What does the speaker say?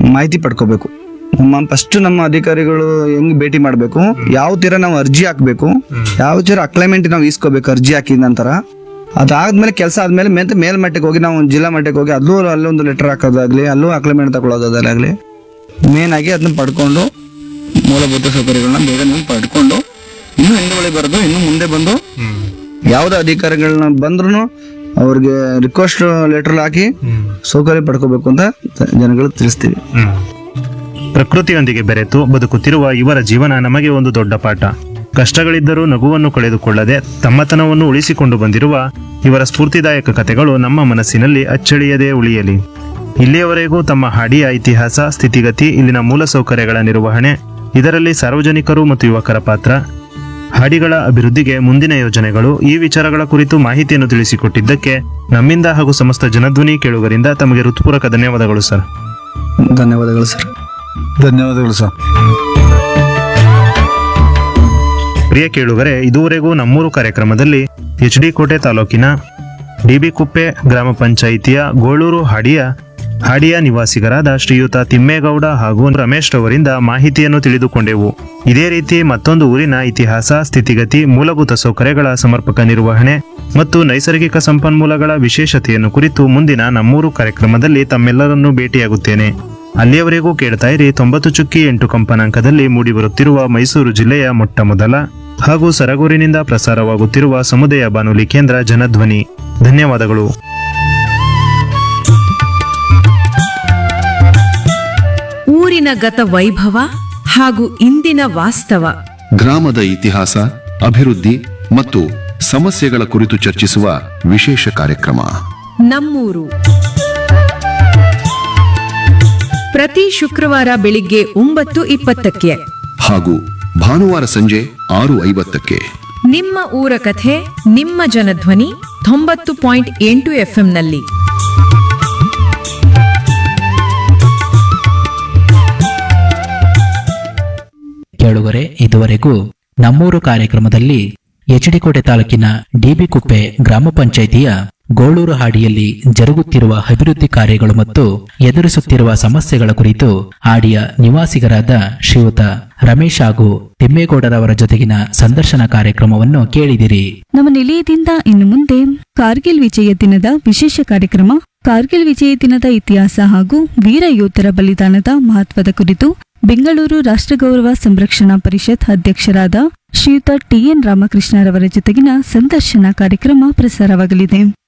ಮಾಹಿತಿ ಪಡ್ಕೋಬೇಕು ನಮ್ಮ ಫಸ್ಟ್ ನಮ್ಮ ಅಧಿಕಾರಿಗಳು ಹೆಂಗ್ ಭೇಟಿ ಮಾಡಬೇಕು ಯಾವ ತೀರ ನಾವು ಅರ್ಜಿ ಹಾಕ್ಬೇಕು ಯಾವ ತೀರ ಅಕ್ಲೈಮೆಂಟ್ ನಾವು ಇಸ್ಕೋಬೇಕು ಅರ್ಜಿ ಹಾಕಿದ ನಂತರ ಅದಾದ್ಮೇಲೆ ಕೆಲಸ ಆದ್ಮೇಲೆ ಮತ್ತೆ ಮೇಲ್ಮಟ್ಟಕ್ಕೆ ಹೋಗಿ ನಾವು ಜಿಲ್ಲಾ ಮಟ್ಟಕ್ಕೆ ಹೋಗಿ ಅಲ್ಲೂ ಅಲ್ಲೊಂದು ಲೆಟರ್ ಹಾಕೋದಾಗ್ಲಿ ಅಲ್ಲೂ ಅಕ್ಲೈಮೆಂಟ್ ತಗೊಳ್ಳೋದಾಗಲಿ ಮೇನ್ ಆಗಿ ಅದನ್ನ ಪಡ್ಕೊಂಡು ಮೂಲಭೂತ ಸೌಕರ್ಯಗಳನ್ನ ಬೇಗ ನೀವು ಪಡ್ಕೊಂಡು ಇನ್ನೂ ಹಿಂದುವಳಿ ಬರೋದು ಇನ್ನು ಮುಂದೆ ಬಂದು ಯಾವುದೇ ಅಧಿಕಾರಿಗಳನ್ನ ಬಂದ್ರು ಅವ್ರಿಗೆ ರಿಕ್ವೆಸ್ಟ್ ಲೆಟರ್ ಹಾಕಿ ಸೌಕರ್ಯ ಪಡ್ಕೋಬೇಕು ಅಂತ ಜನಗಳು ತಿಳಿಸ್ತೀವಿ ಹ್ಮ್. ಪ್ರಕೃತಿಯೊಂದಿಗೆ ಬೆರೆತು ಬದುಕುತ್ತಿರುವ ಇವರ ಜೀವನ ನಮಗೆ ಒಂದು ದೊಡ್ಡ ಪಾಠ ಕಷ್ಟಗಳಿದ್ದರೂ ನಗುವನ್ನು ಕಳೆದುಕೊಳ್ಳದೆ ತಮ್ಮತನವನ್ನು ಉಳಿಸಿಕೊಂಡು ಬಂದಿರುವ ಇವರ ಸ್ಫೂರ್ತಿದಾಯಕ ಕಥೆಗಳು ನಮ್ಮ ಮನಸ್ಸಿನಲ್ಲಿ ಅಚ್ಚಳಿಯದೇ ಉಳಿಯಲಿ ಇಲ್ಲಿಯವರೆಗೂ ತಮ್ಮ ಹಾಡಿಯ ಇತಿಹಾಸ ಸ್ಥಿತಿಗತಿ ಇಲ್ಲಿನ ಮೂಲಸೌಕರ್ಯಗಳ ನಿರ್ವಹಣೆ ಇದರಲ್ಲಿ ಸಾರ್ವಜನಿಕರು ಮತ್ತು ಯುವಕರ ಪಾತ್ರ ಹಾಡಿಗಳ ಅಭಿವೃದ್ಧಿಗೆ ಮುಂದಿನ ಯೋಜನೆಗಳು ಈ ವಿಚಾರಗಳ ಕುರಿತು ಮಾಹಿತಿಯನ್ನು ತಿಳಿಸಿಕೊಟ್ಟಿದ್ದಕ್ಕೆ ನಮ್ಮಿಂದ ಹಾಗೂ ಸಮಸ್ತ ಜನಧ್ವನಿ ಕೇಳುಗರಿಂದ ತಮಗೆ ಹೃತ್ಪೂರ್ವಕ ಧನ್ಯವಾದಗಳು ಸರ್ ಧನ್ಯವಾದಗಳು ಸರ್ ಧನ್ಯವಾದಗಳು ಸರ್ ಪ್ರಿಯ ಕೇಳುಗರೆ ಇದುವರೆಗೂ ನಮ್ಮೂರು ಕಾರ್ಯಕ್ರಮದಲ್ಲಿ ಎಚ್ ಡಿ ಕೋಟೆ ತಾಲೂಕಿನ ಡಿಬಿ ಕುಪ್ಪೆ ಗ್ರಾಮ ಪಂಚಾಯಿತಿಯ ಗೋಳೂರು ಹಾಡಿಯ ಹಾಡಿಯ ನಿವಾಸಿಗರಾದ ಶ್ರೀಯುತ ತಿಮ್ಮೇಗೌಡ ಹಾಗೂ ರಮೇಶ್ ರವರಿಂದ ಮಾಹಿತಿಯನ್ನು ತಿಳಿದುಕೊಂಡೆವು ಇದೇ ರೀತಿ ಮತ್ತೊಂದು ಊರಿನ ಇತಿಹಾಸ ಸ್ಥಿತಿಗತಿ ಮೂಲಭೂತ ಸೌಕರ್ಯಗಳ ಸಮರ್ಪಕ ನಿರ್ವಹಣೆ ಮತ್ತು ನೈಸರ್ಗಿಕ ಸಂಪನ್ಮೂಲಗಳ ವಿಶೇಷತೆಯನ್ನು ಕುರಿತು ಮುಂದಿನ ನಮ್ಮೂರು ಕಾರ್ಯಕ್ರಮದಲ್ಲಿ ತಮ್ಮೆಲ್ಲರನ್ನೂ ಭೇಟಿಯಾಗುತ್ತೇನೆ ಅಲ್ಲಿಯವರೆಗೂ ಕೇಳ್ತಾ ಇರಿ ತೊಂಬತ್ತು ಚುಕ್ಕಿ ಎಂಟು ಕಂಪನಾಂಕದಲ್ಲಿ ಮೂಡಿಬರುತ್ತಿರುವ ಮೈಸೂರು ಜಿಲ್ಲೆಯ ಮೊಟ್ಟ ಮೊದಲ ಹಾಗೂ ಸರಗೂರಿನಿಂದ ಪ್ರಸಾರವಾಗುತ್ತಿರುವ ಸಮುದಾಯ ಬಾನುಲಿ ಕೇಂದ್ರ ಜನಧ್ವನಿ ಧನ್ಯವಾದಗಳು ಊರಿನ ಗತ ವೈಭವ ಹಾಗೂ ಇಂದಿನ ವಾಸ್ತವ ಗ್ರಾಮದ ಇತಿಹಾಸ ಅಭಿವೃದ್ಧಿ ಮತ್ತು ಸಮಸ್ಯೆಗಳ ಕುರಿತು ಚರ್ಚಿಸುವ ವಿಶೇಷ ಕಾರ್ಯಕ್ರಮ ನಮ್ಮೂರು ಪ್ರತಿ ಶುಕ್ರವಾರ ಬೆಳಿಗ್ಗೆ ಒಂಬತ್ತು ಇಪ್ಪತ್ತಕ್ಕೆ ಹಾಗೂ ಭಾನುವಾರ ಸಂಜೆ ಆರು ಐವತ್ತಕ್ಕೆ ನಿಮ್ಮ ಊರ ಕಥೆ ನಿಮ್ಮ ಜನಧ್ವನಿ ತೊಂಬತ್ತು ಪಾಯಿಂಟ್ ಎಂಟು ಎಫ್ಎಂನಲ್ಲಿ ಕೇಳುವರೆ ಇದುವರೆಗೂ ನಮ್ಮೂರು ಕಾರ್ಯಕ್ರಮದಲ್ಲಿ ಎಚ್ಡಿಕೋಟೆ ತಾಲೂಕಿನ ಡಿಬಿ ಕುಪ್ಪೆ ಗ್ರಾಮ ಪಂಚಾಯಿತಿಯ ಗೋಳೂರು ಹಾಡಿಯಲ್ಲಿ ಜರುಗುತ್ತಿರುವ ಅಭಿವೃದ್ಧಿ ಕಾರ್ಯಗಳು ಮತ್ತು ಎದುರಿಸುತ್ತಿರುವ ಸಮಸ್ಯೆಗಳ ಕುರಿತು ಹಾಡಿಯ ನಿವಾಸಿಗರಾದ ಶ್ರೀಯುತ ರಮೇಶ್ ಹಾಗೂ ತಿಮ್ಮೇಗೌಡರವರ ಜೊತೆಗಿನ ಸಂದರ್ಶನ ಕಾರ್ಯಕ್ರಮವನ್ನು ಕೇಳಿದಿರಿ ನಮ್ಮ ನಿಲಯದಿಂದ ಇನ್ನು ಮುಂದೆ ಕಾರ್ಗಿಲ್ ವಿಜಯ ದಿನದ ವಿಶೇಷ ಕಾರ್ಯಕ್ರಮ ಕಾರ್ಗಿಲ್ ವಿಜಯ ದಿನದ ಇತಿಹಾಸ ಹಾಗೂ ವೀರ ಯೋಧರ ಬಲಿದಾನದ ಮಹತ್ವದ ಕುರಿತು ಬೆಂಗಳೂರು ರಾಷ್ಟ್ರಗೌರವ ಸಂರಕ್ಷಣಾ ಪರಿಷತ್ ಅಧ್ಯಕ್ಷರಾದ ಶ್ರೀಯುತ ಟಿಎನ್ ರಾಮಕೃಷ್ಣರವರ ಜೊತೆಗಿನ ಸಂದರ್ಶನ ಕಾರ್ಯಕ್ರಮ ಪ್ರಸಾರವಾಗಲಿದೆ